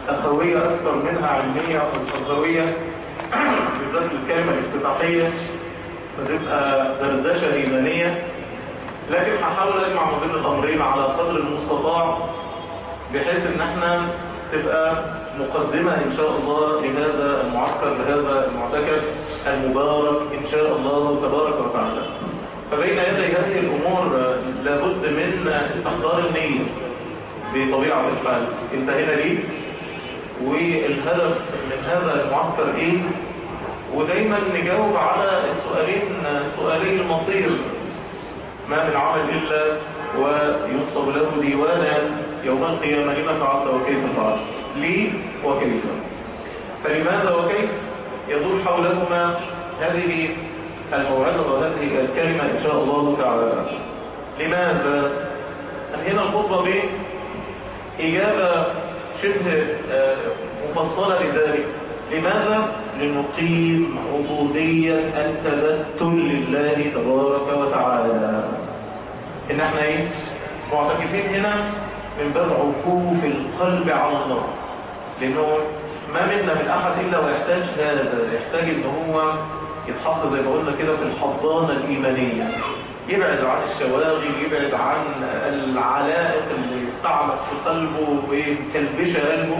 أخوية أكثر منها علمية أو فلسفوية بالذات الكلمة الافتتاحية فتبقى دردشة إيمانية لكن هحاول أجمع ما بين الأمرين على قدر المستطاع بحيث إن احنا تبقى مقدمة إن شاء الله لهذا المعسكر لهذا المعتكف المبارك إن شاء الله تبارك وتعالى فبين يدي هذه الأمور لابد من استحضار النية بطبيعة الحال انتهينا ليه والهدف من هذا المعسكر ايه ودايما نجاوب على السؤالين سؤالي المصير ما من عمل إلا وينصب له ديوانا يوم القيامة لما فعلت وكيف فعلت لي وكيف فلماذا وكيف يدور حولهما هذه الموعظة وهذه الكلمة إن شاء الله تعالى لماذا أنهينا الخطبة بإجابة شبه مفصلة لذلك لماذا؟ لنقيم عبودية التبتل لله تبارك وتعالى إن احنا ايه؟ معتكفين هنا من باب عكوف القلب على الله لأنه ما منا من أحد إلا ويحتاج هذا يحتاج إن هو يتحط زي ما قلنا كده في الحضانة الإيمانية يبعد عن الشواغل يبعد عن العلائق اللي استعمت في قلبه وكلبشة قلبه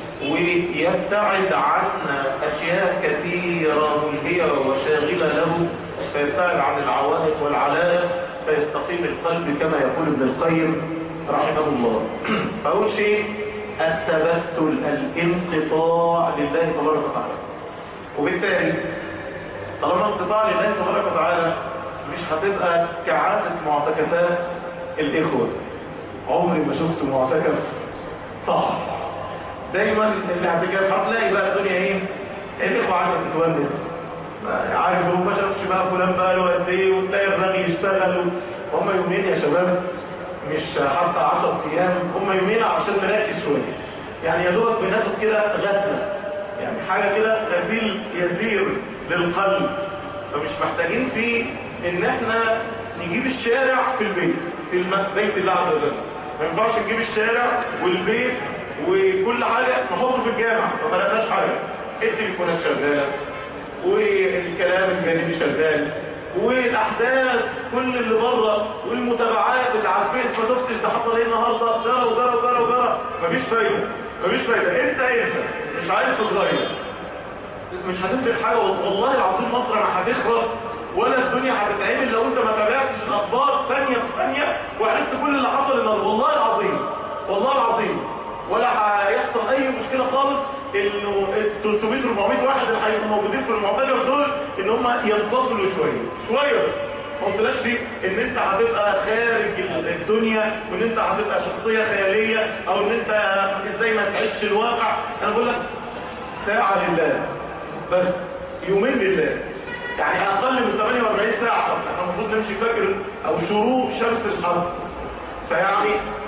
ويبتعد عن أشياء كثيرة ملهية وشاغلة له فيبتعد عن العوائق والعلائق فيستقيم القلب كما يقول ابن القيم رحمه الله فأول شيء التبتل الانقطاع لله تبارك وتعالى وبالتالي طالما انقطاع لله تبارك وتعالى مش هتبقى كعادة معتكفات الإخوة عمري ما شفت معتكف صح دايما الاعتكاف هتلاقي بقى الدنيا ايه الإخوة عايزة تتونس عارف هو ما شافش بقى فلان بقى له قد ايه وتلاقي الرغي يشتغل هم يومين يا شباب مش حتى 10 ايام هم يومين عشان نركز شويه يعني يا دوبك بناخد كده غسله يعني حاجه كده غسيل يسير للقلب فمش محتاجين فيه ان احنا نجيب الشارع في البيت في الم- بيت الله عز وجل ما ينفعش نجيب الشارع والبيت وكل حاجه نحطه في الجامع ما بلاش حاجه التليفونات شغاله والكلام الجانبي شغال والاحداث كل اللي بره والمتابعات اللي على الفيس ما شفتش ده حصل ايه النهارده جرى وجرى وجرى وجرى مفيش فايده مفيش فايده انت انت مش عايز تتغير مش هتفرق حاجه والله العظيم مصر ما هتخرب ولا الدنيا هتتعمل لو انت ما تابعتش الاخبار ثانيه بثانيه وعرفت كل اللي حصل النهارده والله العظيم والله العظيم ولا هيحصل اي مشكله خالص انه ال 300 400 واحد اللي هيبقوا موجودين في المعتكف دول ان هم ينفصلوا شويه شويه بس ما قلتلاش دي ان انت هتبقى خارج الدنيا وان انت هتبقى شخصيه خياليه او ان انت ازاي ما تعيش الواقع انا بقول لك ساعه لله بس يومين لله يعني اقل من 48 ساعه طب احنا المفروض نمشي فجر او شروق شمس الحرب فيعني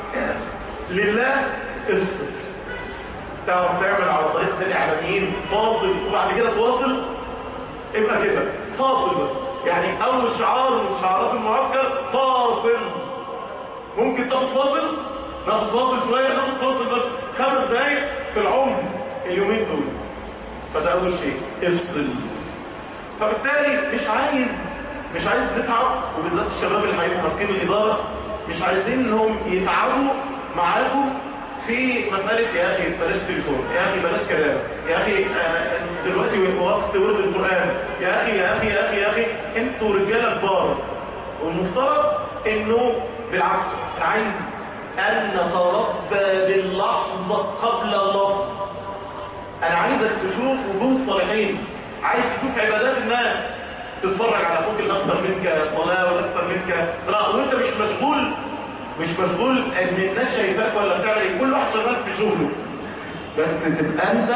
لله افصل تعرف تعمل على طريقة الاعلاميين فاصل وبعد كده تواصل ابقى كده فاصل بس يعني اول شعار من شعارات المعسكر فاصل ممكن تاخد فاصل ناخد فاصل شوية ناخد فاصل بس خمس دقايق في العمر اليومين دول فده اول شيء افصل فبالتالي مش عايز مش عايز نتعب وبالذات الشباب اللي هيبقوا ماسكين الاداره مش عايزين انهم يتعبوا معاكم في مسألة يا أخي بلاش تليفون يا أخي بلاش كلام يا أخي آه، دلوقتي وقت ورد القرآن يا أخي يا أخي يا أخي يا أخي أنتوا رجالة كبار والمفترض إنه بالعكس أنا عايز أن نتربى باللحظة قبل اللحظة أنا عايزك تشوف وجوه الصالحين عايز تشوف عبادات الناس تتفرج على اخوك الاكثر منك صلاه والاكثر منك قراءه وانت مش مشغول مش مشغول ان الناس شايفاك ولا بتعمل ايه كل واحد شغال في شغله بس تبقى انت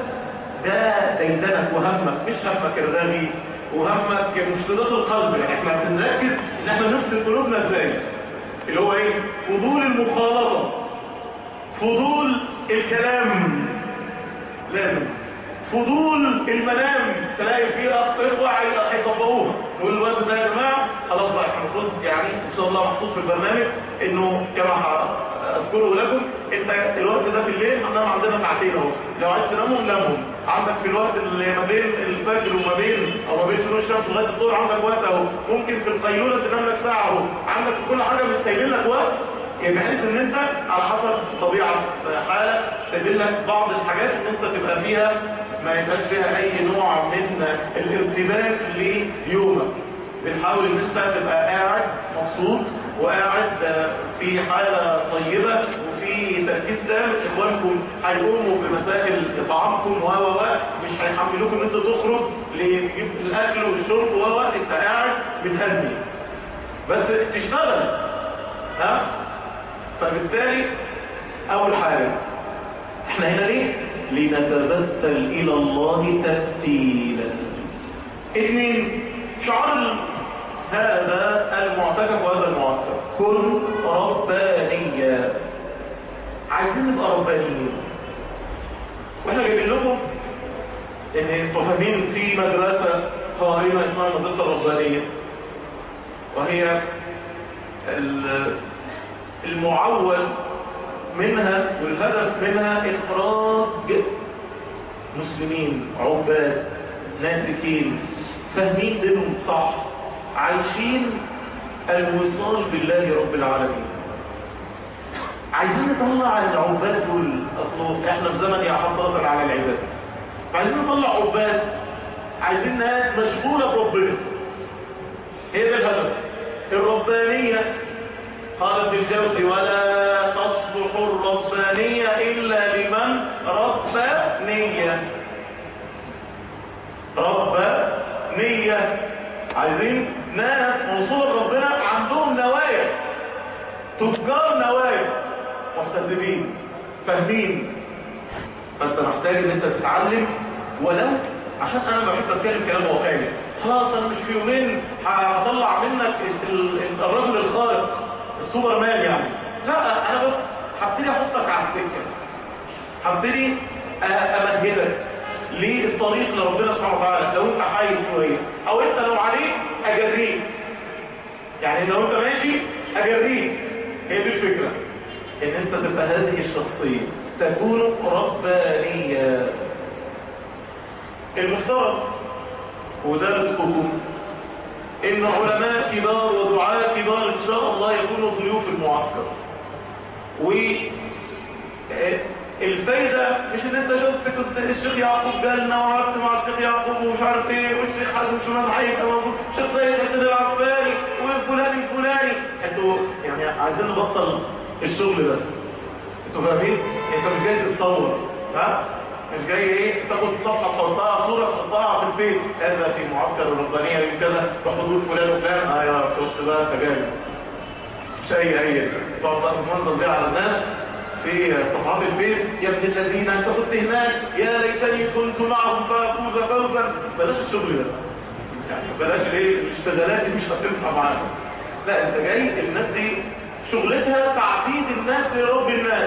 ده ديدنك وهمك مش همك الرغي وهمك مفسدات القلب يعني احنا بنركز ان احنا نفسد قلوبنا ازاي اللي هو ايه فضول المخالطه فضول الكلام لازم فضول المنام تلاقي فيه اخوة هيطبقوها نقول الوقت ده يا جماعة خلاص بقى احنا المفروض يعني ان شاء الله محطوط في البرنامج انه كما اذكره لكم انت الوقت ده في الليل هننام عندنا ساعتين اهو لو عايز تنامهم نامهم عندك في الوقت اللي ما بين الفجر وما بين او ما بين شروق الشمس لغايه الظهر عندك وقت اهو ممكن في القيلوله تنام لك ساعه اهو عندك في كل حاجه مستقبل لك وقت بحيث ان انت على حسب طبيعه حالك تدل لك بعض الحاجات ان انت تبقى فيها ما يبقاش فيها اي نوع من الارتباك ليومك بنحاول ان انت تبقى قاعد مبسوط وقاعد في حالة طيبة وفي تركيز تام اخوانكم هيقوموا بمسائل اطعامكم و و مش هيحملوكم ان انت تخرج لتجيب الاكل والشرب و انت قاعد بتهدي بس تشتغل ها فبالتالي اول حاجة احنا هنا ليه لنتبتل الى الله تبتيلا اثنين شعار هذا المعتكف وهذا المعسكر كن ربانيا عايزين نبقى ربانيين واحنا جايبين لكم ان انتوا فاهمين في مدرسه قائمه اسمها المدرسه الربانيه وهي المعول منها والهدف منها اخراج مسلمين عباد ناسكين فاهمين دينهم صح عايشين الوصال بالله رب العالمين عايزين نطلع العباد دول اصله احنا في زمن يحفظنا على العباد عايزين نطلع عباد عايزين ناس مشغوله بربنا ايه ده الهدف الربانيه قال ابن الجوزي ولا تصلح الربانيه الا لمن رب نيه رب نيه عايزين ناس وصول ربنا عندهم نوايا تجار نوايا محتسبين فاهمين فانت محتاج ان انت تتعلم ولو عشان انا بحب اتكلم كلام واقعي خلاص انا مش في يومين هطلع منك الرجل الخارق السوبر مان يعني لا انا بس هبتدي احطك على السكه هبتدي امهدك للطريق لربنا سبحانه وتعالى لو انت حي شويه او انت لو عليك اجريك يعني لو انت ماشي اجريك هي دي الفكره ان انت تبقى هذه الشخصيه تكون ربانيه المفترض وده رزقكم ان علماء كبار ودعاء كبار ان شاء الله يكونوا ضيوف المعسكر و الفايدة مش ان انت شفت كنت الشيخ يعقوب جالنا وقعدت مع الشيخ يعقوب ومش عارف ايه والشيخ حازم شمال هيبقى موجود الشيخ سيد حسين العفاري والفلاني الفلاني انتوا يعني عايزين نبطل الشغل ده انتوا فاهمين؟ انت مش جاي تتصور ها؟ مش جاي ايه تاخد صفحه تحطها صوره تحطها في البيت هذا في معسكر الربانيه من كذا بحضور فلان وفلان اه يا شفت بقى انت جاي مش اي اي تقعد بقى تتمنظر بيها على الناس في صفحات البيت يا ابن الذين انت كنت هناك يا ليتني كنت معهم فافوز فوزا بلاش الشغل ده يعني بلاش ايه الاشتغالات دي مش هتنفع معانا لا انت جاي الناس دي شغلتها تعبيد الناس لرب الناس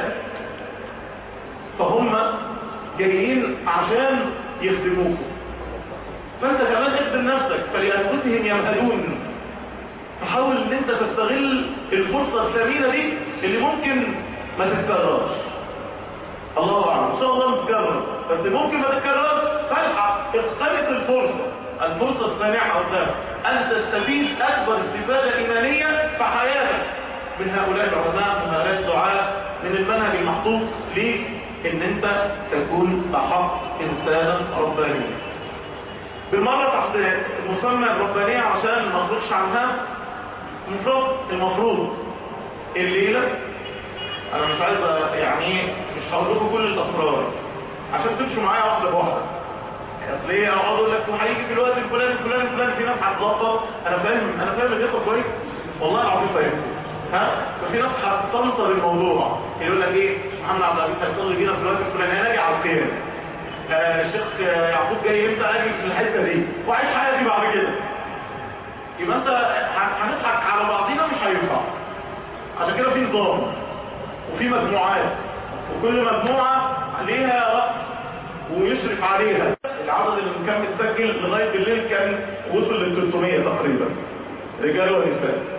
فهم جايين عشان يخدموكم فانت كمان اخدم نفسك فلانفسهم يمهدون فحاول ان انت تستغل الفرصه الثمينه دي اللي ممكن ما تتكررش الله اعلم ان شاء الله متكرر بس ممكن ما تتكررش فالحق اختلط الفرصه الفرصه السانحه قدامك ان تستفيد اكبر استفاده ايمانيه في حياتك من هؤلاء العلماء من هؤلاء الدعاء من المنهج المحطوط ليك ان انت تكون احق انسانا ربانيا بالمرة تحت مسمى الربانية عشان ما نخرجش عنها المفروض المفروض الليلة انا مش عايز يعني مش هقول لكم كل الاسرار عشان تمشوا معايا واحدة بواحدة اصل ايه اقعد اقول لك وهيجي في الوقت الفلاني الفلاني الفلاني في ناس هتظبط انا فاهم انا فاهم الاخوه كويس والله العظيم فاهم ها وفي ناس هتستنصر الموضوع يقول لك ايه محمد عبد العزيز هيصلي بينا في الوقت الفلاني هنجي على الخير آه الشيخ يعقوب جاي امتى اجي في الحته دي واعيش حياتي بعد كده يبقى انت هنضحك على بعضينا مش هينفع عشان كده في نظام وفي مجموعات وكل مجموعه ليها راس ويشرف عليها العدد اللي كان متسجل لغايه بالليل كان وصل لل 300 تقريبا رجال ونساء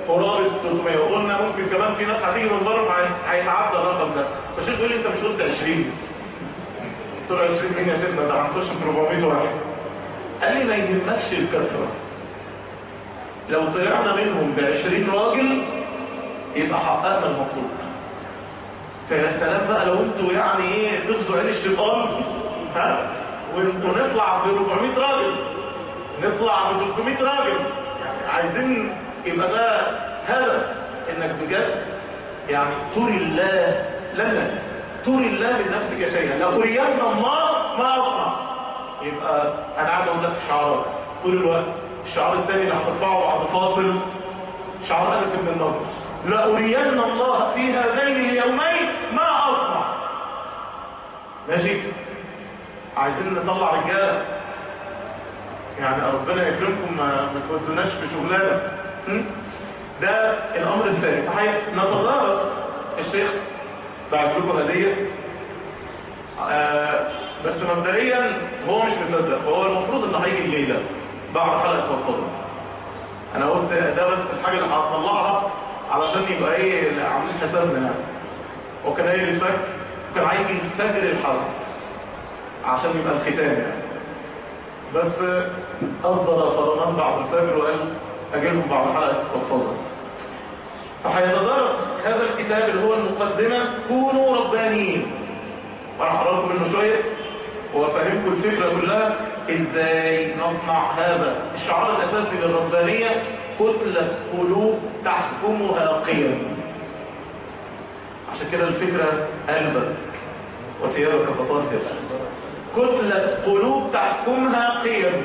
قرابه 300 وقلنا ممكن كمان في ناس هتيجي من بره هيتعدى الرقم ده فالشيخ بيقول لي انت مش قلت 20 قلت له 20 مين يا سيدنا ده هنخش في 400 واحد قال لي ما يهمكش الكثره لو طلعنا منهم ب 20 راجل يبقى حققنا المطلوب فيا سلام بقى لو انتوا يعني ايه تغزوا عين الشيطان ها ونطلع ب 400 راجل نطلع ب 300 راجل يعني عايزين يبقى ده هدف انك بجد يعني تري الله لنا تري الله من نفسك شيئا لو ارينا الله ما اصنع يبقى انا قاعد اقول لك شعارات طول الوقت الشعار الثاني اللي هترفعه بعد فاصل شعار انس بن النضر لأرين الله في هذين اليومين ما أصنع ماشي عايزين نطلع رجاله يعني ربنا يكرمكم ما, ما تودوناش في شغلانه ده الامر الثاني صحيح نتضارب الشيخ بعد لكم هديه آه بس مبدئيا هو مش مصدق هو المفروض انه هيجي الليله بعد حلقه الفضل انا قلت ده بس الحاجه اللي هطلعها علشان يبقى ايه عاملين حسابنا يعني وكان قايل الفجر وكان عايز يستجر الحرب عشان يبقى الختام يعني بس أصدر فرمان بعد الفجر وقال أجلهم بعد حلقة الفضل فهيتدرس هذا الكتاب اللي هو المقدمة كونوا ربانيين وأنا هقرأكم منه شوية وأفهمكم الفكرة كلها إزاي نصنع هذا الشعار الأساسي للربانية كتلة قلوب تحكمها قيم عشان كده الفكرة قلبك وثيابك فطهر كتلة قلوب تحكمها قيم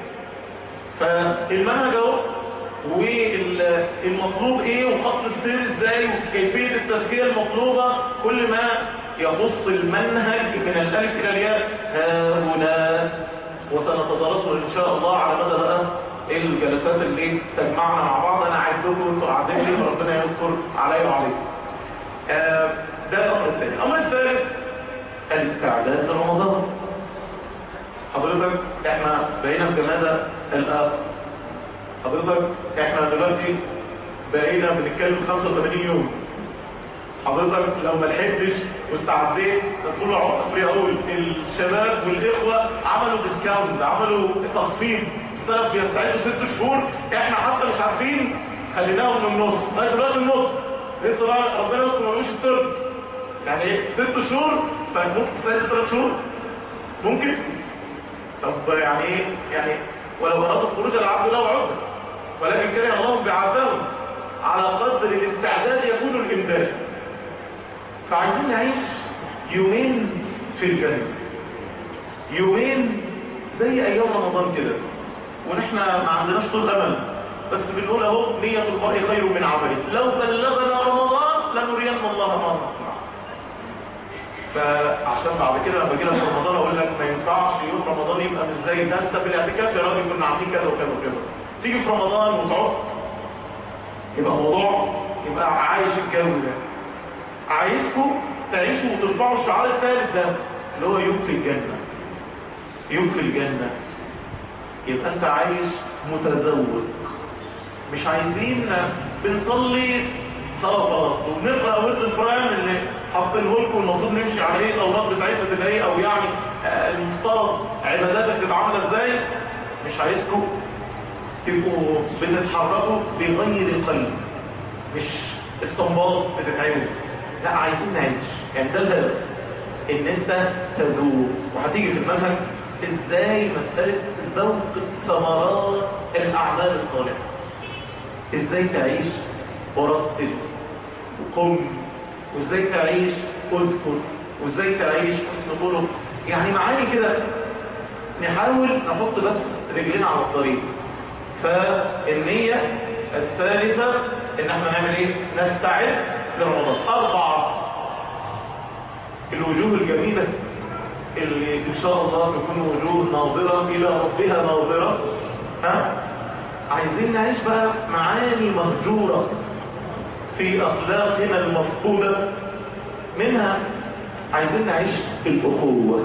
فالمنهج اهو والمطلوب ايه وخط السير ازاي وكيفية التزكية المطلوبة كل ما يخص المنهج من الالف الى الياء ها هنا وسنتدرسه ان شاء الله على مدى بقى الجلسات اللي تجمعنا مع بعض انا عايزكم انتوا قاعدين لي وربنا يذكر عليا وعليكم آه ده الامر الثاني الامر الثالث الاستعداد لرمضان حضرتك احنا بقينا في جمادة الآخر حضرتك احنا دلوقتي بقينا بنتكلم 85 يوم حضرتك لو ما لحقتش واستعديت طول عمري اقول الشباب والاخوه عملوا ديسكاونت عملوا تخفيض السلف بيستعدوا ست شهور احنا حتى مش عارفين خليناهم من النص لغايه دلوقتي النص لسه بقى ربنا يستر ملوش السر يعني ايه ست شهور فممكن تستعد ثلاث شهور ممكن طب يعني ايه يعني ولو ارادوا خروج العبد له عذر ولكن كره الله بعثهم على قدر الاستعداد يكون الامداد فعايزين نعيش يومين في الجنة يومين زي ايام رمضان كده ونحن ما عندناش طول امل بس بنقول اهو نية المرء خير من عمله لو بلغنا رمضان لنرين الله ما نصنع فعشان بعد كده لما جينا في رمضان اقول لك ما ينفعش يوم رمضان يبقى مش زي ده انت في الاعتكاف يا راجل كنا عاملين كذا وكذا وكذا تيجي في رمضان وتقعد يبقى موضوع يبقى عايش الجو ده عايزكم تعيشوا وترفعوا الشعار الثالث ده اللي هو يوم في الجنة يوم في الجنة يبقى انت عايش متذوق مش عايزين بنصلي صلاة خلاص وبنقرأ ورد القرآن اللي حاطينه لكم المفروض نمشي عليه الأوراق بتاعتنا تبقى ايه أو يعني المفترض عباداتك تبقى عاملة ازاي مش عايزكم تبقوا بتتحركوا بغير القلب مش استنباط بتتعمل لا عايزين نعيش يعني ده الهدف ان انت تذوق وهتيجي في المنهج ازاي مسألة ذوق ثمرات الاعمال الصالحة ازاي تعيش ورتب وقم وازاي تعيش اذكر وازاي تعيش حسن خلق يعني معاني كده نحاول نحط بس رجلنا على الطريق فالنية الثالثة ان احنا نعمل ايه نستعد لرمضان اربعة الوجوه الجميلة اللي ان شاء الله تكون وجوه ناظرة الى ربها ناظرة ها عايزين نعيش بقى معاني مهجورة في اخلاقنا المفقودة منها عايزين نعيش الاخوة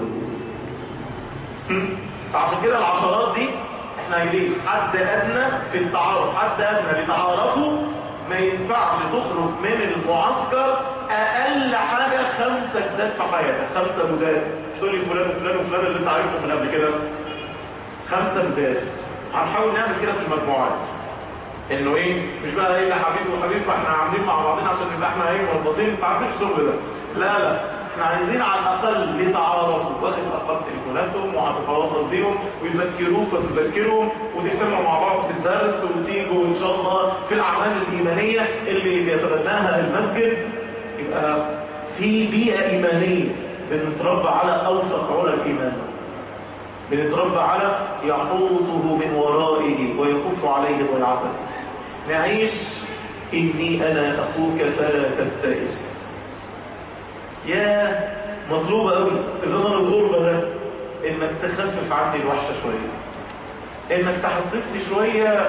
فعشان كده العشرات دي احنا عايزين حد ادنى في التعارف حد ادنى لتعارفوا ما ينفعش تخرج من المعسكر اقل حاجة خمسة جداد في حياتك خمسة جداد مش تقول لي فلان وفلان وفلان اللي انت عارفهم من قبل كده خمسة جداد هنحاول نعمل كده في المجموعات انه ايه مش بقى ايه لا حبيبي وحبيب فاحنا عاملين مع بعضنا عشان نبقى احنا ايه مربوطين انت عارفين الشغل ده لا لا احنا عايزين على الاقل يتعارفوا واخد ارقام تليفوناتهم وهتتواصل بيهم ويذكروك وتذكرهم وتجتمعوا مع بعض في الدرس وتيجوا ان شاء الله في الاعمال الايمانيه اللي بيتبناها المسجد يبقى في بيئه ايمانيه بنتربى على اوثق علا الايمان بنتربى على يحوطه من ورائه ويكف عليه ضيعته نعيش إني أنا أخوك فلا تبتئس يا مطلوب قوي في زمن الغربة ده إنك تخفف عني الوحشة شوية إنك تحسسني شوية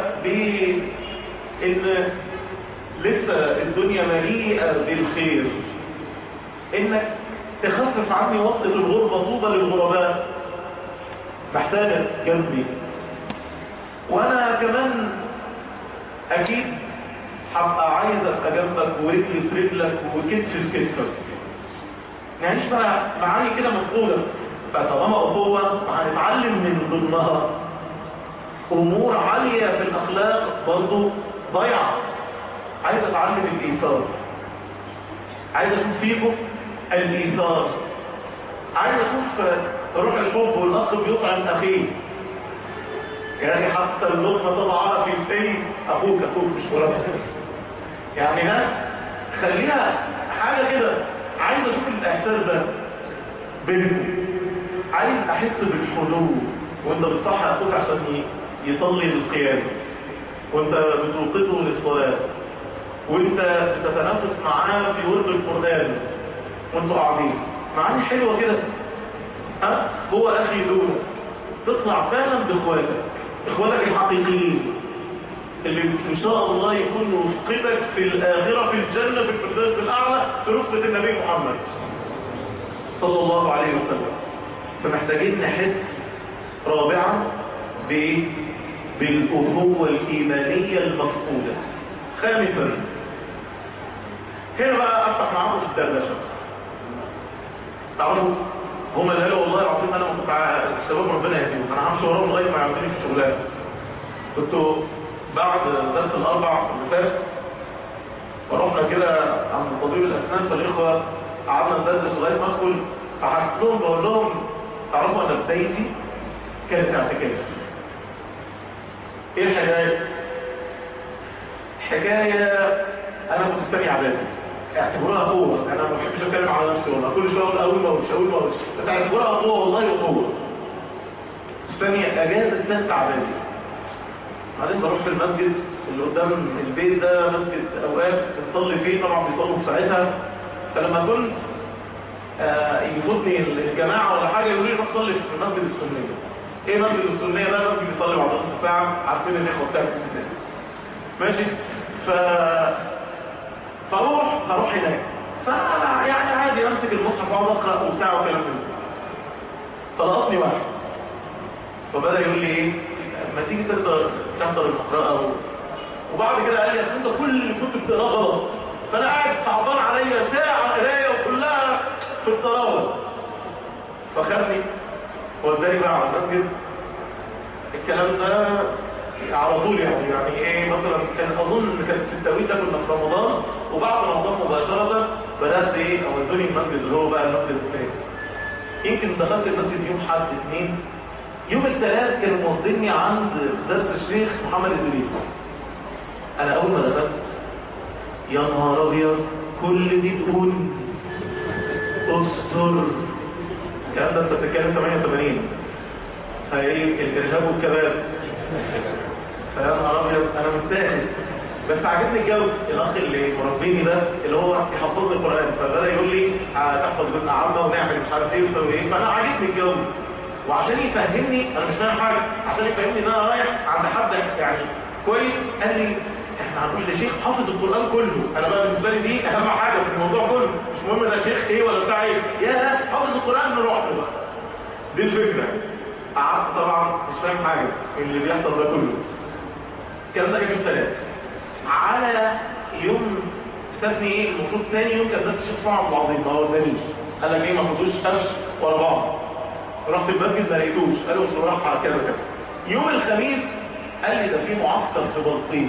بإن لسه الدنيا مليئة بالخير إنك تخفف عني وطئ الغربة طوبى للغرباء محتاجة جنبي وانا كمان اكيد هبقى عايز ابقى جنبك ورجلي في رجلك وكتف في كتفك نعيش بقى معاني كده مفقودة فطالما اخوة هنتعلم من ضمنها امور عالية في الاخلاق برضو ضيعة عايز اتعلم الايثار عايز اشوف فيكم الايثار عايز اشوف روح الحب والاخ بيطعم اخيه يعني حتى اللقمه طبعا في الفي اخوك اخوك مش مراتك يعني ها خليها حاجه كده عايز اشوف الاحساس ده بينكم عايز احس بالحلو وانت بتصحى اخوك عشان يصلي للقيام وانت بتوقظه للصلاه وانت بتتنافس معاه في ورد القران وانتوا قاعدين معاني حلوه كده ها هو اخي دونه تطلع فعلا باخواتك اخواتك الحقيقيين اللي ان شاء الله يكونوا رفقتك في الاخره في الجنه في الفردوس الاعلى في رفقه النبي محمد صلى الله عليه وسلم فمحتاجين نحس رابعا بايه بالاخوه الايمانيه المفقوده خامسا هنا بقى افتح معاكم في الدردشه تعرفوا هم اللي قالوا والله العظيم انا كنت الشباب ربنا يهديهم انا همشي وراهم لغايه ما يعملوني في الشغلانه كنت بعد درس الاربع اللي فات فرحنا كده عند طبيب الاسنان فالاخوه قعدنا ندرس لغايه ما ادخل فحكيت لهم بقول لهم تعرفوا انا بدايتي كانت اعتكاف ايه الحكايه؟ حكايه انا كنت في ثانيه اعدادي اعتبروها قوة انا ما بحبش اتكلم على نفسي والله كل شويه اقول اول ما اقولش اول ما اقولش بس اعتبروها قوة والله وقوة ثانية اجازة ثالثة اعدادي بعدين بروح في المسجد اللي قدام البيت ده مسجد اوقات بنصلي فيه طبعا بيصلوا في ساعتها فلما كنت آه يفوتني الجماعة ولا حاجة يقولوا لي روح صلي في المسجد السنية ايه مسجد السنية ده مسجد بيصلي بعد نص ساعة عارفين الاخوة بتاعت ماشي ف فاروح هروح هناك فانا يعني عادي امسك المصحف واقعد اقرا وبتاع وكلام من ده فلقطني واحد فبدا يقول لي ايه ما تيجي تقدر تحضر المقرأة و... وبعد كده قال لي اصل انت كل اللي كنت بتقراه غلط فانا قاعد صعبان عليا ساعه قرايه وكلها في الطراوه فخدني وداني بقى على المسجد الكلام ده على طول يعني يعني ايه مثلا كان اظن كان في التوقيت ده كنا في رمضان وبعد رمضان مباشرة بدأت ايه اودوني المسجد اللي هو بقى المسجد الثاني يمكن دخلت المسجد يوم حد اثنين يوم الثلاث كانوا موظفيني عند درس الشيخ محمد ادريس انا اول ما دخلت يا نهار ابيض كل دي تقول استر الكلام ده انت بتتكلم 88 فايه الارهاب والكباب فيا نهار ابيض انا مستاهل بس عجبني الجو الاخ اللي مربيني ده اللي هو يحفظ لي القران فبدا يقول لي تحفظ جزء عامه ونعمل مش عارف ايه وسوي ايه فانا عاجبني الجو وعشان يفهمني انا مش فاهم حاجه عشان يفهمني ان انا رايح عند حد يعني كويس قال لي احنا هنروح لشيخ حافظ القران كله انا بقى بالنسبه لي دي اهم حاجه في الموضوع كله مش مهم ده شيخ ايه ولا بتاع ايه يا حافظ القران نروح له بقى دي الفكره قعدت طبعا مش فاهم حاجه اللي بيحصل ده كله الكلام ده يوم ثلاث على يوم سابني ايه المفروض ثاني يوم كان الناس تشوف عن بعضين ما هو ادانيش قال لك ايه ما خدوش قرش ورا بعض رحت المسجد ما لقيتوش قالوا اصل راح على كذا كذا يوم الخميس قال لي ده في معسكر في بلطيم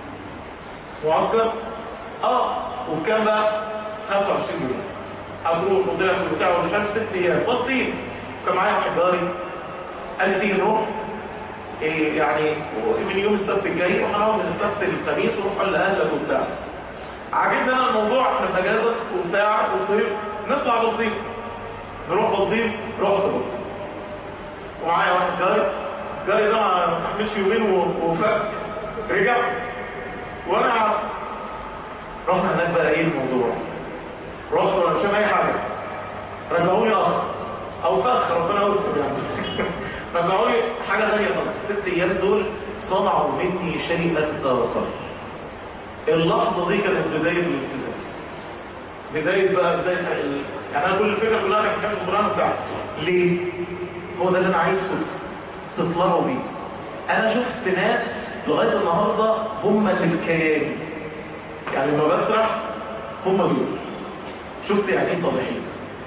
معسكر اه وكان بقى 25 جنيه هتروح وضيع في البتاع ومش عارف ست ايام بلطيم كان معايا واحد جاري قال لي تيجي نروح إيه يعني من يوم السبت الجاي وهنقعد من السبت للخميس ونروح لاهلك وبتاع عجبنا انا الموضوع احنا في اجازه وبتاع وصيف نطلع بلطيم نروح بلطيم رحت بلطيم ومعايا واحد جاري جاري ده ما استحملش يومين وفك رجع وانا رحنا هناك بقى ايه الموضوع رحت وانا مش فاهم اي حاجه رجعوني اخ او فخ ربنا يستر يعني رجعوني حاجه ثانيه خالص الست ايام دول صنعوا مني شيئا اخر اللحظه دي كانت بدايه الالتزام بدايه بقى بدايه ال... يعني انا كل الفكره كلها كانت في القران بتاعتي ليه هو ده اللي انا عايزكم تطلعوا بيه انا شفت ناس لغايه النهارده هم اللي الكيان يعني لما بسرح هم دول شفت يعني ايه طالعين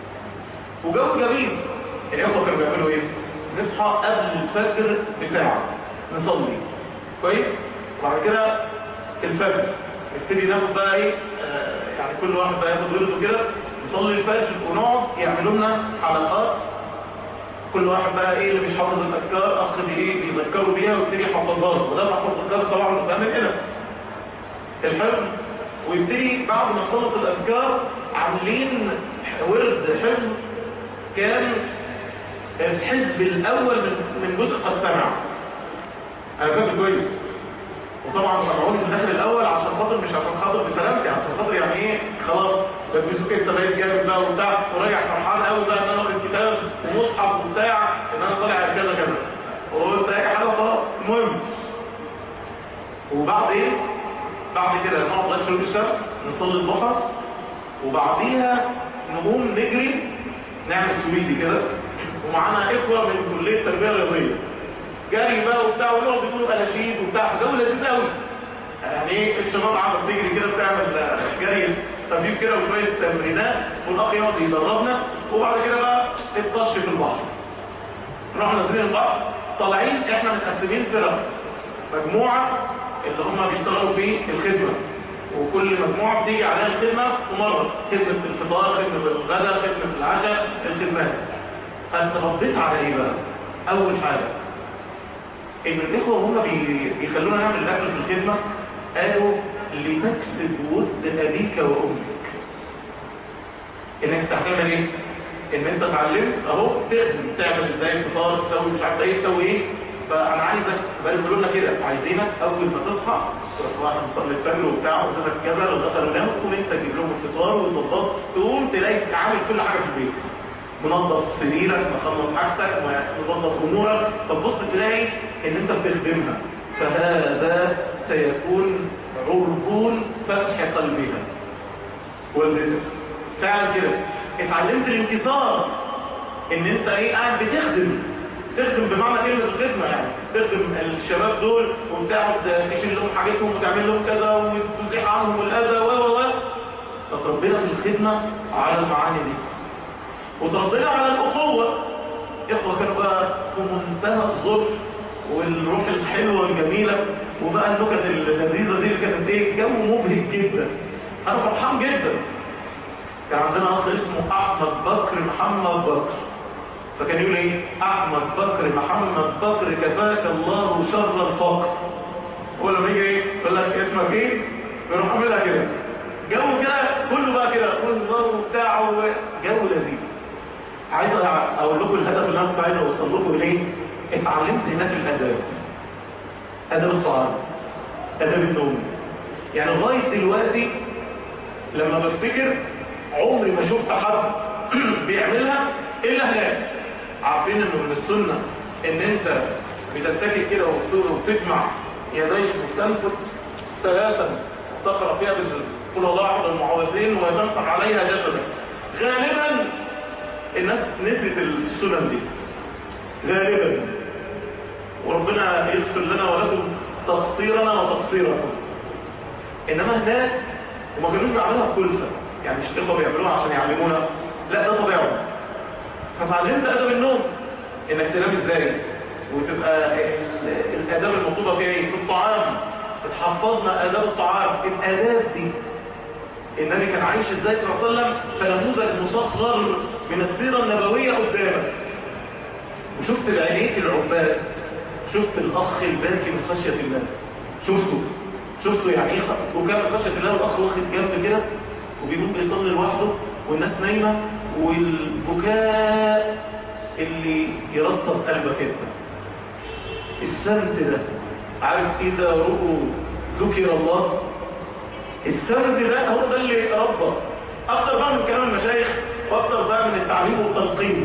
وجو جميل الاخوه كانوا بيعملوا ايه نصحى قبل الفجر بساعه نصلي كويس وبعد كده الفجر نبتدي ناخد بقى ايه آه يعني كل واحد بقى ياخد ورده كده نصلي الفجر ونقعد يعملوا لنا حلقات كل واحد بقى ايه اللي مش حافظ الاذكار اخ ايه بيذكروا بيها ويبتدي يحفظها وده محفظ الاذكار طبعا قدام هنا الحفظ ويبتدي بعد ما خلص الاذكار عاملين ورد حفظ كان الحزب الاول من من جزء قد سمع انا فاكر كويس وطبعا رجعوني في الاخر الاول عشان خاطر مش عشان خاطر بسلامتي عشان خاطر يعني ايه خلاص لبسوك انت بقيت جامد بقى وبتاع وراجع فرحان قوي بقى ان انا اقرا الكتاب ومصحف وبتاع ان انا طالع على كذا كذا وقلت اي حاجه خلاص المهم وبعدين بعد كده نقعد لغايه شروق الشمس نصلي الضحى وبعديها نقوم نجري نعمل سويدي كده ومعانا اخوه من كليه التربيه الرياضيه جري بقى وبتاع ونقعد يقولوا اناشيد وبتاع جو لذيذ قوي يعني ايه الشباب قاعده بتجري كده بتعمل جري تدريب كده وشويه تمرينات والاخ يقعد يدربنا وبعد كده بقى الطش في البحر رحنا نازلين البحر طالعين احنا متقسمين فرق مجموعه اللي هم بيشتغلوا في الخدمه وكل مجموعه بتيجي عليها الخدمه ومره خدمه الفطار خدمه الغداء خدمه العشاء الخدمات فترديت على ايه بقى اول حاجه ان الاخوه هم بيخلونا نعمل الاكل في الخدمه قالوا لتكسب ود ابيك وامك انك تعمل ايه ان انت اتعلمت اهو تخدم تعمل ازاي الفطار تسوي مش عارف ايه تسوي ايه فانا عايزك بقى بيقولوا لنا كده عايزينك اول ما تصحى تروح واحد مصلي الفجر وبتاع وتقول كذا لو دخل النوم تقوم انت تجيب لهم الفطار والظباط تقوم تلاقي عامل كل حاجه في البيت منظف سريرك مخلص حاجتك مظبط امورك فتبص تلاقي ان انت بتخدمها فهذا سيكون عربون فتح قلبها والدتك فعلا كده اتعلمت الانكسار ان انت ايه قاعد بتخدم تخدم بمعنى كلمة الخدمة يعني تخدم الشباب دول وبتاعد تشيل لهم حاجتهم وتعمل لهم كذا وتزيح عنهم الأذى و و و فتربينا في الخدمة على المعاني دي وتربينا على الأخوة إخوة كانوا بقى في منتهى الظلم والروح الحلوة والجميلة وبقى النكت اللذيذة دي اللي كانت ايه جو مبهج جدا أنا فرحان جدا كان عندنا أخ اسمه أحمد بكر محمد بكر فكان يقول ايه احمد بكر محمد بكر كفاك الله شر الفقر هو لما يجي ايه يقول لك اسمك ايه يروح عاملها كده جو كده كله بقى كده والنظام وبتاع جو لذيذ عايز اقول لكم الهدف اللي انا كنت عايز اوصل لكم اليه اتعلمت هناك الاداب اداب الطعام اداب النوم يعني لغايه دلوقتي لما بفتكر عمري ما شفت حد بيعملها الا هناك عارفين انه من السنة ان انت بتتكي كده وتجمع يديك وتنفت ثلاثا تقرأ فيها بقول الله احد المعوذين وتمسح عليها جسدك غالبا الناس نسيت السنن دي غالبا وربنا يغفر لنا ولكم تقصيرنا وتقصيركم انما هناك وما كانوش بيعملوها بكلفه يعني مش الاخوه بيعملوها عشان يعلمونا لا ده طبيعهم فتعلمت ادب النوم انك تنام ازاي وتبقى ال- الاداب المطلوبه فيها ايه في الطعام اتحفظنا اداب الطعام الاداب دي النبي كان عايش ازاي صلى الله عليه وسلم فنموذج مصغر من السيره النبويه قدامك وشفت العينيك العباد شفت الاخ الباكي من خشيه الله شفته شفته يعني ايه خ- وكان من خشيه الله والاخ واخد جنب كده وبيقوم بيصلي لوحده والناس نايمه والبكاء اللي يرطب قلبك انت السمت ده عارف اذا رؤوا ذكر الله السمت ده هو ده اللي ربى اكتر بقى من كلام المشايخ واكتر بقى من التعليم والتلقين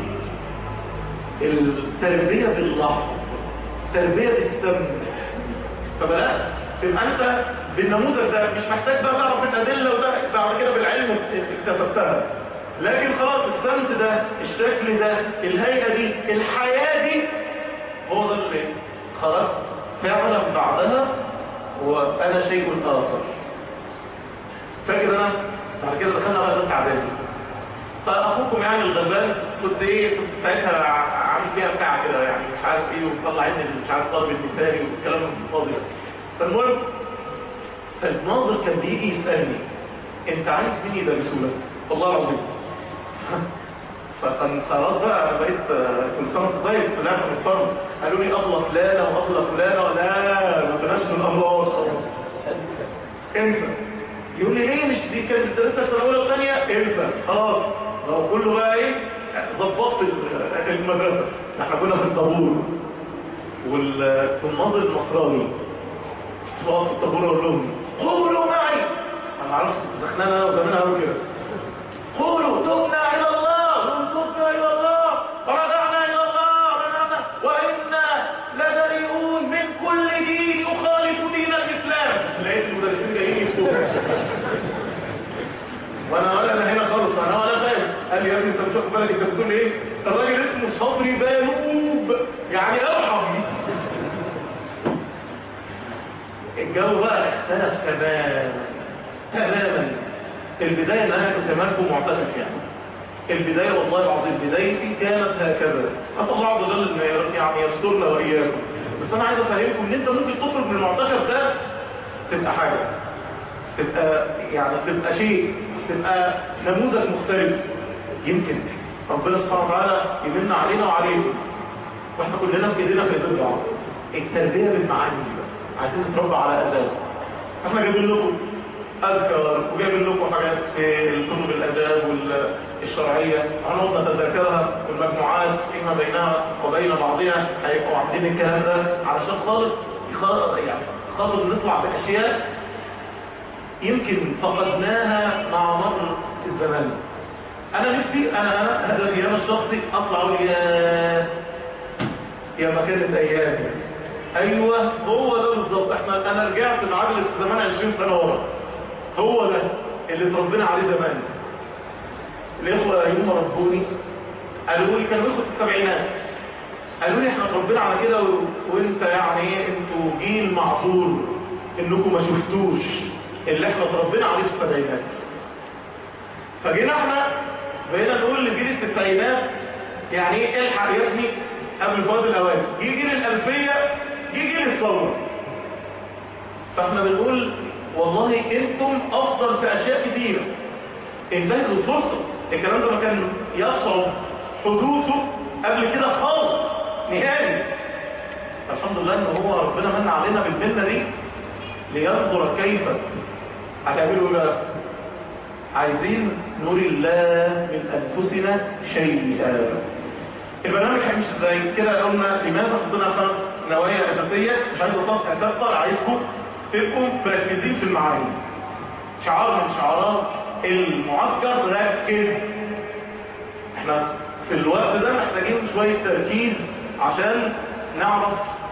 التربية باللحظة تربية بالسمت فبدأت تبقى انت بالنموذج ده مش محتاج بقى تعرف الادله وده بعد كده بالعلم اكتسبتها لكن خلاص السمت ده الشكل ده الهيئه دي الحياه دي هو ده اللي خلاص فعلا بعدها وانا شيء اخر فاكر انا بعد كده دخلنا بقى درس اعدادي فاخوكم يعني الغلبان كنت ايه كنت ساعتها ع- عامل فيها بتاع كده يعني مش عارف ايه ومطلع عين مش عارف طالب المثالي والكلام الفاضي ده فالمهم فالناظر كان بيجي يسالني انت عايز مين يدرسه لك والله العظيم فكان خلاص بقى انا بقيت آه، كل سنه وانت طيب طلعت من الفرن قالوا لي ابله فلانه وابله فلانه لا ما بلاش من الامراض خلاص انت يقول لي ليه مش دي كانت بتدرسها السنه الاولى والثانيه انت خلاص لو كله بقى ايه ظبطت ال- المدرسه احنا كنا في الطابور وال- والناظر النصراني واقف في الطابور اقول لهم قولوا معي انا ما اعرفش دخلنا انا وزمانها قوي كده قولوا تبنا الى الله وانصرنا الى الله ورجعنا الى الله ورجعنا وانا لبريئون من كل دين يخالف دين الاسلام لقيت المدرسين جايين يفتوها وانا ولا انا هنا خالص انا ولا فاهم قال لي يا ابني انت مش واخد بالك انت بتقول ايه الراجل اسمه صبري بالوب يعني ارحم الجو بقى اختلف تماما تماما البداية ان انا كنت مالكم معتكف يعني البداية والله العظيم بدايتي كانت هكذا أسأل الله عز وجل ان يعني يسترنا واياكم بس انا عايز افهمكم ان انت ممكن تخرج من المعتكف ده تبقى حاجة تبقى يعني تبقى شيء تبقى نموذج مختلف يمكن ربنا سبحانه وتعالى يمن علينا وعليكم واحنا كلنا في ايدينا في ايدين بعض التربيه بالمعاني دي بقى. عايزين نتربى على اداب احنا جايبين لكم اذكار وجايبين لكم حاجات في الكتب الاداب والشرعيه هنقعد نتذاكرها والمجموعات فيما بينها وبين بعضها هيبقوا عاملين الكلام ده علشان خالص يخ- يعني خاطر نطلع باشياء يمكن فقدناها مع مر الزمان انا نفسي انا انا هدفي انا الشخصي اطلع اقول يا يا ما كانت ايام ايوه هو ده بالظبط احنا انا رجعت بعجله زمان 20 سنه ورا هو ده اللي اتربينا عليه زمان الاخوه يوم ربوني قالوا لي كانوا يخوا في السبعينات قالوا لي احنا اتربينا على كده و... وانت يعني ايه انتوا جيل معذور انكم ما شفتوش اللي احنا اتربينا عليه في السبعينات فجينا احنا بقينا نقول لجيل التسعينات يعني ايه الحق يا ابني قبل فوات الاوان جه جيل الالفيه جه جيل الثوره فاحنا بنقول والله انتم افضل في اشياء كتيره انتهزوا الفرصه الكلام ده ما كان يصعب حدوثه قبل كده خالص نهائي الحمد لله ان هو ربنا من علينا بالمنه دي لينظر كيف هتعملوا ايه بقى عايزين نري الله من انفسنا شيئا البرنامج هيمشي ازاي كده قلنا لماذا حطينا خمس نوايا اساسيه مش عايز اطلق اكتر عايزكم تبقوا مركزين في المعاني شعار من شعارات المعسكر ركز احنا في الوقت ده محتاجين شويه تركيز عشان نعرف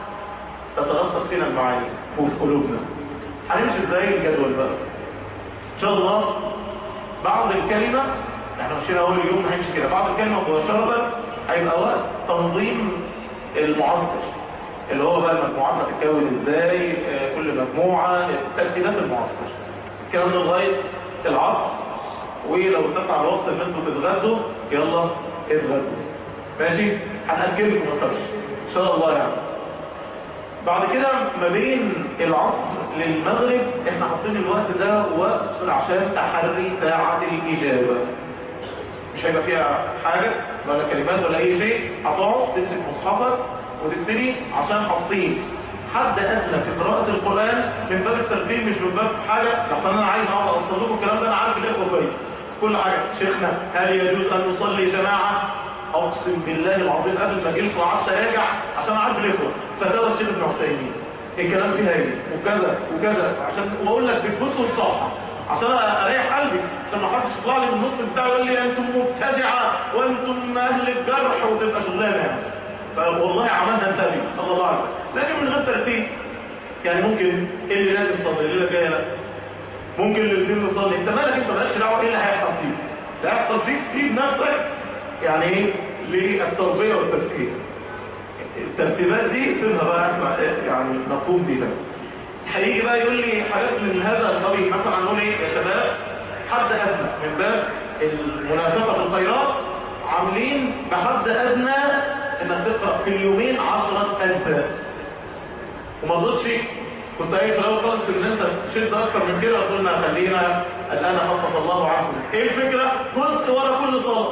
تترسخ فينا المعاني وفي قلوبنا هنمشي ازاي الجدول بقى ان شاء الله بعد الكلمة احنا مشينا اول يوم هنمشي كده بعد الكلمة مباشرة هيبقى وقت تنظيم المعسكر اللي هو بقى المجموعات هتتكون ازاي اه، كل مجموعة ترتيبات المعسكر الكلام ده لغايه العصر ولو اتسع الوقت ان انتوا تتغدوا يلا اتغدوا ماشي هنأجلكم ما تخافش ان شاء الله يعني بعد كده ما بين العصر للمغرب احنا حاطين الوقت ده وقت عشان تحري ساعة الإجابة مش هيبقى فيها حاجة ولا كلمات ولا أي شيء هتقعد تمسك مصحفك وتبتدي عشان حاطين حد أدنى في قراءة القرآن من باب الترتيب مش من باب حاجة لحسن أنا عايز أقعد أوصل لكم الكلام ده أنا عارف الإخوة كويس كل حاجة شيخنا هل يجوز أن نصلي جماعة اقسم بالله العظيم قبل ما اجيلكم عشان اراجع عشان اعرف الاخوه فتاوى الشيخ ابن عثيمين الكلام فيها ايه وكذا وكذا عشان واقول لك بالكتب الصفحه عشان اريح قلبي عشان ما حدش يطلع لي من النص بتاعه يقول لي انتم مبتدعه وانتم اهل الجرح وتبقى شغلانه يعني فوالله عملنا انتبه صلى الله عليه وسلم لكن من غير ترتيب يعني ممكن اللي لازم يصلي الليله الجايه لا ممكن الاثنين نصلي انت مالك انت مالكش دعوه ايه اللي هيحصل فيك اللي هيحصل فيك سيب نفسك يعني ايه للتربية والتفكير الترتيبات دي سيبها بقى يعني نقوم بها هيجي بقى يقول لي حاجات من هذا القبيل مثلا نقول ايه يا شباب حد ادنى من باب المنافقه في الخيرات عاملين بحد ادنى انك تقرا في اليومين 10 اجزاء وما رضيتش كنت قايل في الاول خالص ان انت تشد اكتر من كده قلنا خلينا الان خفف الله عنكم ايه الفكره جزء ورا كل صلاه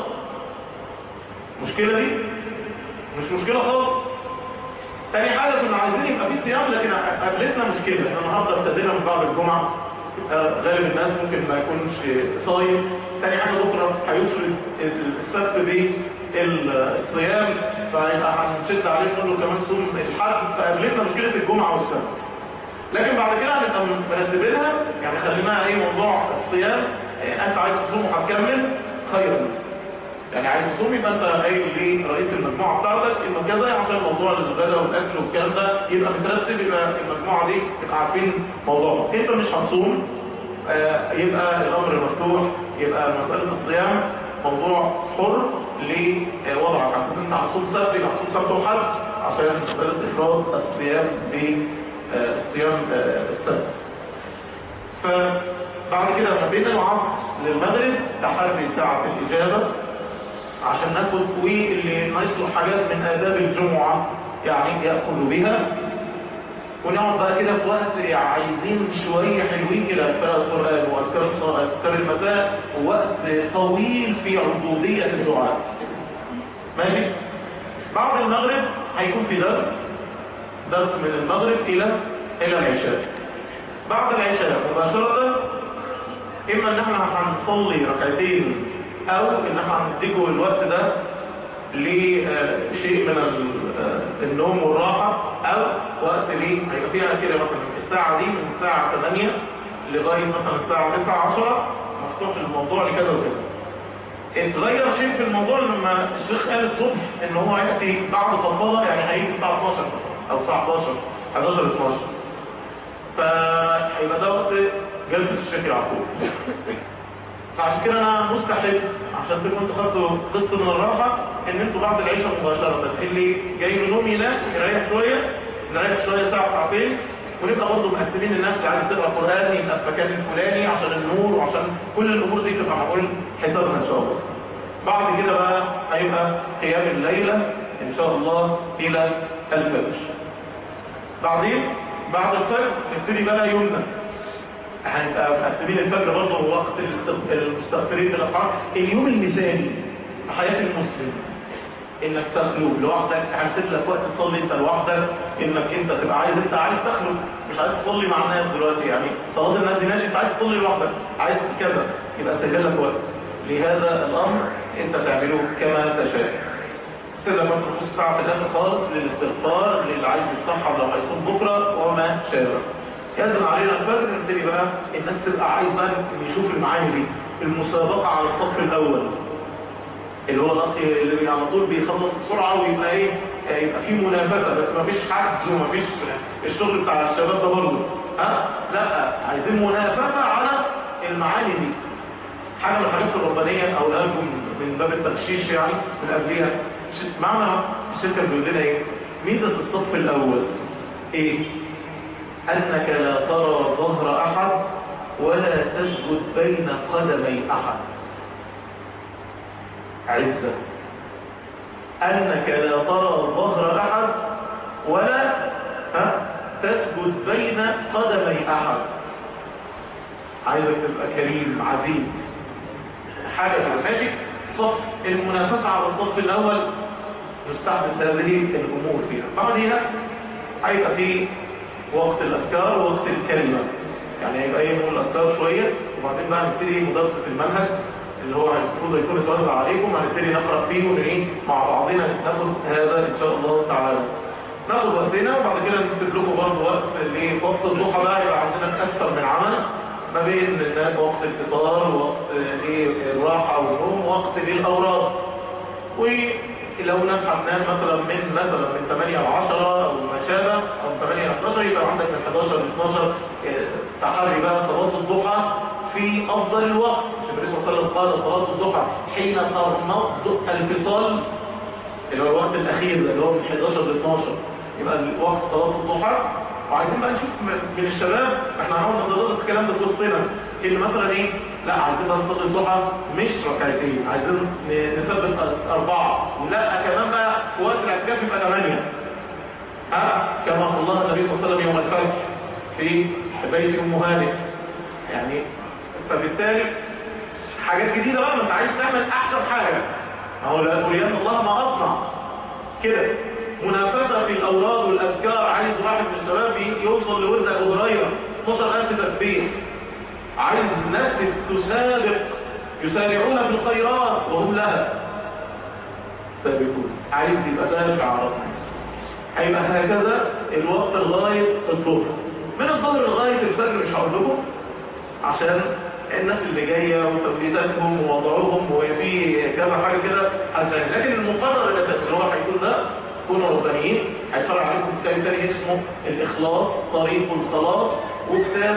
المشكلة دي مش مشكلة خالص تاني حاجة كنا عايزين يبقى في صيام لكن قابلتنا مشكلة احنا النهارده ابتدينا من بعد الجمعة غالب الناس ممكن ما يكونش صايم تاني حاجة بكرة هيفرد السبت بالصيام فيبقى هنشد عليه نقول له كمان صوم الحد فقابلتنا مشكلة الجمعة والسبت لكن بعد كده هنبقى مرتبينها يعني خليناها ايه موضوع الصيام انت عايز تصوم وهتكمل خير يعني عايز تصوم يبقى انت قايل لرئيس المجموعه بتاعتك ان كذا عشان موضوع الغداء والاكل والكلام ده يبقى مترتب يبقى المجموعه دي تبقى عارفين موضوعها انت مش هتصوم آه يبقى الامر مفتوح يبقى مساله الصيام موضوع حر لوضعك عشان انت هتصوم سبت يبقى هتصوم سبت وحد عشان مساله افراد الصيام بصيام آه السبت فبعد كده ما بين العصر للمغرب تحري ساعه الاجابه عشان ناخد واللي ناقص حاجات من آداب الجمعة يعني يأخذ بها ونقعد بقى كده في وقت عايزين شوية حلوين كده أذكار القرآن وأذكار الصلاة أذكار المساء ووقت طويل في عبودية الدعاء ماشي بعد المغرب هيكون في درس درس من المغرب إلى إلى العشاء بعد العشاء مباشرة إما إن احنا هنصلي ركعتين او ان احنا هنديكوا الوقت ده لشيء من النوم والراحة او وقت ليه هيبقى فيها كده مثلا الساعة دي من الساعة 8 لغاية مثلا الساعة 9 10 مفتوح الموضوع لكذا وكذا اتغير شيء في الموضوع لما الشيخ قال الصبح ان هو هيأتي بعد فضفضة يعني هيجي الساعة 12 او الساعة 11 11 12 فهيبقى ده وقت جلسة الشيخ يعقوب فعشان كده انا مستحيل عشان تكونوا انتوا خدتوا قسط من الراحه ان انتوا بعد العشاء مباشره اللي جاي من النوم ينام يريح شويه نريح شويه ساعه ساعتين ونبقى برضه مقسمين الناس اللي عايز تقرا قران يبقى في مكان الفلاني عشان النور وعشان كل الامور دي تبقى معقول حسابنا ان شاء الله. بعد كده بقى هيبقى قيام الليله ان شاء الله الى الفجر. بعدين بعد الفجر نبتدي بقى يومنا هنبقى مقسمين الفجر برضه هو وقت المستغفرين بالاسحار اليوم المثالي في حياه المسلم انك تخلو لوحدك هنسيب لك وقت تصلي انت لوحدك انك انت تبقى عايز انت عايز تخلو مش عايز تصلي مع الناس دلوقتي يعني صلاه الناس دي ماشي انت عايز تصلي لوحدك عايز كذا يبقى سجل لك وقت لهذا الامر انت تعمله كما تشاء كده مثلا نص ساعه في الاخر خالص للاستغفار للي عايز يتصحى لو هيصوم بكره وما شابه يزن علينا الفجر نبتدي بقى الناس تبقى عايز بقى نشوف المعاني دي المسابقه على الصف الاول اللي هو الاخ اللي على طول بيخلص بسرعه ويبقى ايه يبقى في منافسه بس ما فيش حجز وما فيش الشغل بتاع الشباب ده برضه ها لا عايزين منافسه على المعاني دي حاجه من الحاجات الربانيه او لكم من باب التغشيش يعني من قبليها معنى الشركه بيقول لنا ايه ميزه الصف الاول ايه انك لا ترى ظهر احد ولا تسجد بين قدمي أحد عزة أنك لا ترى ظهر أحد ولا ها تسجد بين قدمي أحد عايزك تبقى كريم عزيز حاجة ماشي صف المنافسة على الصف الأول نستحدث هذه الأمور فيها بعدها هيبقى في وقت الأذكار ووقت الكلمة يعني هيبقى ايه نقول الأذكار شوية وبعدين بقى نبتدي مدرسة المنهج اللي هو المفروض يكون اتوزع عليكم هنبتدي نقرأ فيه ونعين مع بعضنا ناخد هذا إن شاء الله تعالى ناخد وقتنا وبعد كده نكتب لكم برضه وقت لوقت الضحى بقى يبقى عندنا أكثر من عمل ما بين الناس وقت الفطار وقت ايه الراحة والنوم وقت للأوراد ولو ناس هتنام مثلا من مثلا من 8 ل 10 او ما شابه او 8 ل 12 يبقى عندك من 11 ل 12 اه، تحري بقى صلاة الضحى في افضل الوقت النبي صلى الله عليه وسلم قال صلاة الضحى حين ترمض الفصال اللي هو الوقت الاخير ده اللي هو من 11 ل 12 يبقى الوقت صلاة الضحى وعايزين بقى نشوف من الشباب احنا هنحاول نتدرس الكلام ده في وسطنا اللي مثلا ايه لا عايزين نصلي الضحى مش ركعتين عايزين نثبت اربعه لا كمان بقى في وقت الاعتكاف يبقى ثمانيه ها كما صلى النبي صلى الله عليه وسلم يوم الفتح في بيت ام هانئ يعني فبالتالي حاجات جديده بقى ما انت عايز تعمل احسن حاجه اهو لا تقول الله ما اصنع كده منافسة في الأوراد والأذكار عايز واحد من الشباب يوصل لورد أبو هريرة 12000 تسبيح عايز ناس تسابق يسارعون في الخيرات وهم لها سابقون عايز يبقى دافع على الناس هيبقى هكذا الوقت لغاية الظهر من الظهر لغاية الفجر مش هقول لكم عشان الناس اللي جاية وتوقيتاتهم ووضعهم وفي كذا حاجة كده عشان لكن المقرر الأساسي اللي هو هيكون ده كونوا ربانيين هيشرح عليكم كتاب تاني اسمه الإخلاص طريق الخلاص وكتاب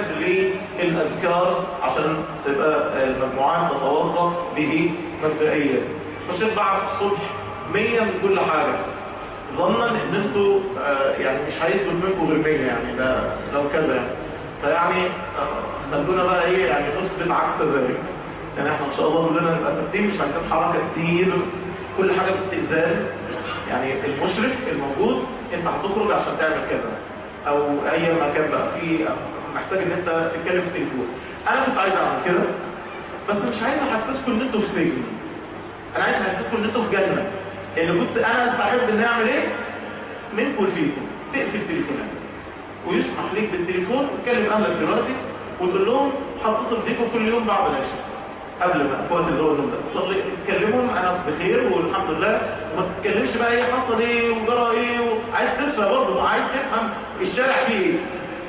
للأذكار عشان تبقى المجموعات تتوظف به مبدئيا فشيخ بعد الصبح 100 من كل حاجة ظنا ان انتوا آه يعني مش هيثبت منكم غير 100 يعني ده لو كذا يعني فيعني آه خلونا بقى ايه يعني نثبت عكس ذلك يعني احنا ان شاء الله كلنا نبقى ثابتين مش عايزين حركه كتير كل حاجه باستئذان يعني المشرف الموجود انت هتخرج عشان تعمل كذا او اي مكان بقى في محتاج ان انت تتكلم في التليفون انا كنت عايز اعمل كده بس مش عايز احسسكم ان انتوا في سجن انا عايز احسسكم ان انتوا في جنه اللي كنت انا استحب ان اعمل ايه منكم لفيكم تقفل تليفونات ويسمح ليك بالتليفون وتكلم اهلك دلوقتي وتقول لهم هتصل بيكم كل يوم بعد العشاء قبل ما فوت اللي هو النوم ده تصلي تكلمهم انا بخير والحمد لله وما تتكلمش بقى ايه حصل ايه وجرى ايه وعايز تسمع برضه عايز تفهم الشارع فيه ايه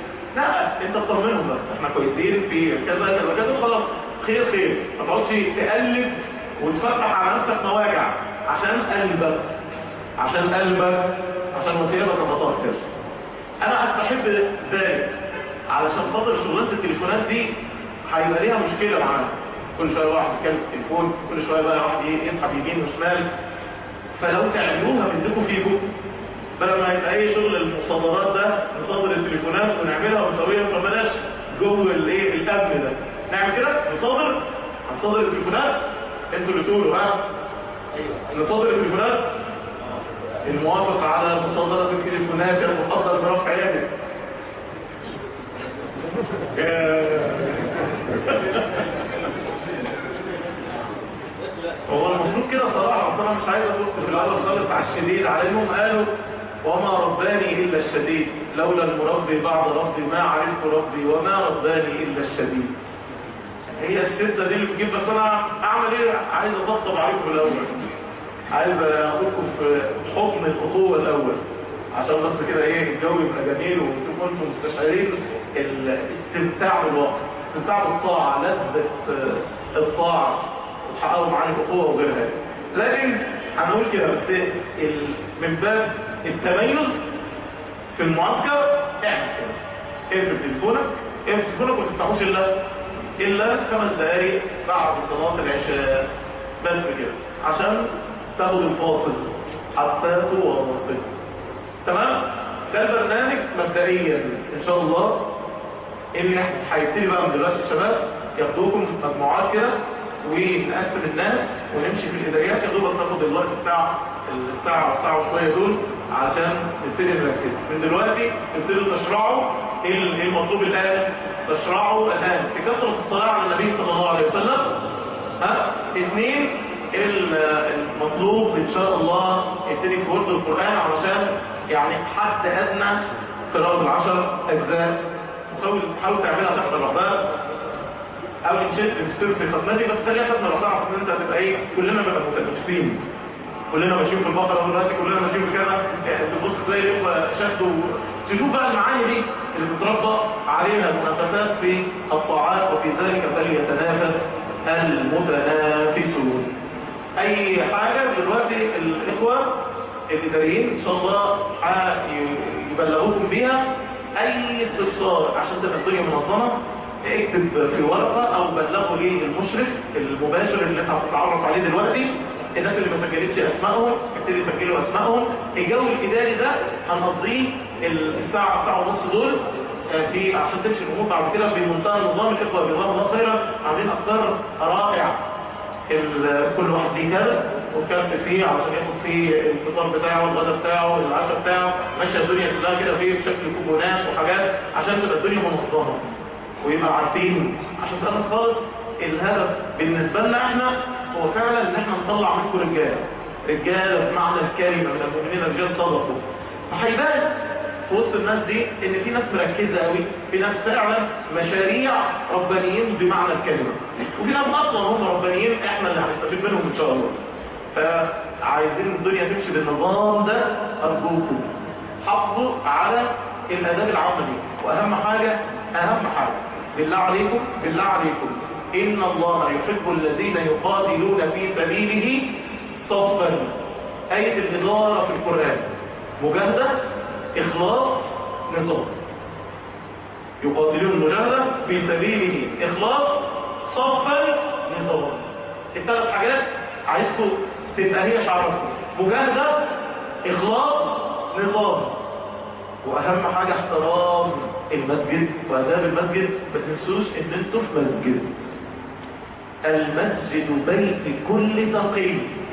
لا انت تطمنهم بس احنا كويسين في كذا كذا كذا خلاص خير خير ما تقعدش تقلب وتفتح على نفسك مواجع عشان قلبك عشان قلبك عشان وثيابك تتطهر انا استحب ذلك علشان خاطر شغلانه التليفونات دي هيبقى ليها مشكله معانا كل شويه واحد يتكلم في التليفون كل شويه بقى واحد يسحب يمين وشمال فلو تعملوها منكم فيكم بدل ما يبقى ايه شغل المصادرات ده نصادر التليفونات ونعملها ونسويها فبلاش جوه الايه الامن ده نعمل كده نصادر هنصادر التليفونات انتوا اللي تقولوا ها ايوه نصادر التليفونات الموافق على مصادرة التليفونات المفضل برفع يدك هو المفروض كده صراحة اصلا مش عايز اقول في الاول خالص على الشديد عليهم قالوا وما رباني الا الشديد لولا المربي بعد ربي ما عرفت ربي وما رباني الا الشديد هي الشدة دي اللي بتجيب بس انا اعمل ايه عايز اطبطب عليكم الاول عايز اخدكم في حكم الاخوة الاول عشان بس كده ايه الجو يبقى جميل وتبقوا انتم مستشعرين الاستمتاع بالوقت استمتاع بالطاعة لذة الطاعة وتحققوا معاني الاخوة وغيرها لكن هنقول كده بس ال... من باب التميز في المعسكر اعمل كده اقفل تليفونك اقفل تليفونك وما تفتحوش الا الا خمس دقايق بعد صلاة العشاء بس كده عشان تاخد الفاصل حتى تواصل تمام ده البرنامج مبدئيا ان شاء الله ان هيبتدي بقى من دلوقتي الشباب ياخدوكم مجموعات كده ونقسم الناس ونمشي في الاداريات يا دوبك ناخد الوقت بتاع الساعه ساعه وشويه دول عشان نبتدي نركز من دلوقتي تبتدوا تشرعوا ايه المطلوب الان تشرعوا الان في كثره الصلاه على النبي صلى الله عليه وسلم ها اثنين المطلوب ان شاء الله يبتدي في ورد القران علشان يعني حتى ادنى قراءه العشر اجزاء وحاول حاول تعملها تحت الرحمن او تشد تشترك في ختمتي بس خليها ختمه رفيعه عشان انت هتبقى ايه كلنا بنبقى متنافسين كلنا ماشيين في البقره دلوقتي كلنا ماشيين في كذا تبص تلاقي الاخوه شدوا تشوف بقى المعاني دي اللي بتربى عليها المنافسات في الطاعات وفي ذلك فليتنافس المتنافسون اي حاجه دلوقتي الاخوه الاداريين ان شاء الله يبلغوكم بيها اي استفسار عشان تبقى الدنيا منظمه اكتب في ورقة او بلغوا لي المشرف المباشر اللي انت هتتعرف عليه دلوقتي الناس اللي ما سجلتش اسمائهم ابتدي يسجلوا اسمائهم الجو الاداري ده هنقضيه الساعة ساعة ونص دول في عشان تمشي الامور بعد كده بمنتهى النظام الاخوه بنظام الله خيرا عاملين افكار رائع كل واحد ليه كذا وكتب فيه علشان ياخد فيه الفطار بتاعه الغداء بتاعه العشاء بتاعه ماشيه الدنيا كلها كده فيه بشكل كوبونات وحاجات عشان تبقى الدنيا منظمه ويبقى عارفين عشان تبقى خالص الهدف بالنسبة لنا احنا هو فعلا ان احنا نطلع منكم رجالة رجالة بمعنى الكلمة من المؤمنين رجال صدقوا فهيبان في وسط الناس دي ان في ناس مركزة قوي في ناس فعلا مشاريع ربانيين بمعنى الكلمة وفي ناس اصلا هم ربانيين احنا اللي هنستفيد منهم ان شاء الله فعايزين الدنيا تمشي بالنظام ده ارجوكم حافظوا على الاداب العامة دي واهم حاجة اهم حاجة بالله عليكم بالله عليكم ان الله يحب الذين يقاتلون في سبيله صفا آية الإدارة في القرآن مجاهدة إخلاص نظام يقاتلون المجاهدة في سبيله إخلاص صفا نظام الثلاث حاجات عايزكم تبقى هي شعاركم مجاهدة إخلاص نظام واهم حاجة احترام المسجد واداب المسجد ما تنسوش ان انتوا في مسجد المسجد بيت كل تقي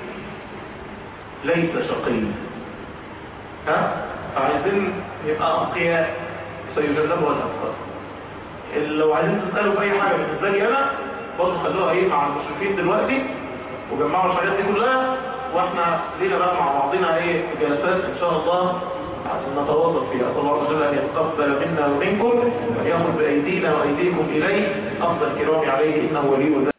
ليس شقي ها فعايزين يبقى انقياء سيجنبوا الابصار لو عايزين تسالوا في اي حاجه بالنسبه لي انا برضه خلوها ايه مع المشرفين دلوقتي وجمعوا الحاجات دي كلها واحنا لينا بقى مع بعضنا ايه جلسات ان شاء الله عشان نتواصل فيها أسأل الله عز وجل أن يتقبل منا ومنكم وأن يأخذ بأيدينا وأيديكم إليه أفضل الكرام عليه إنه ولي ذلك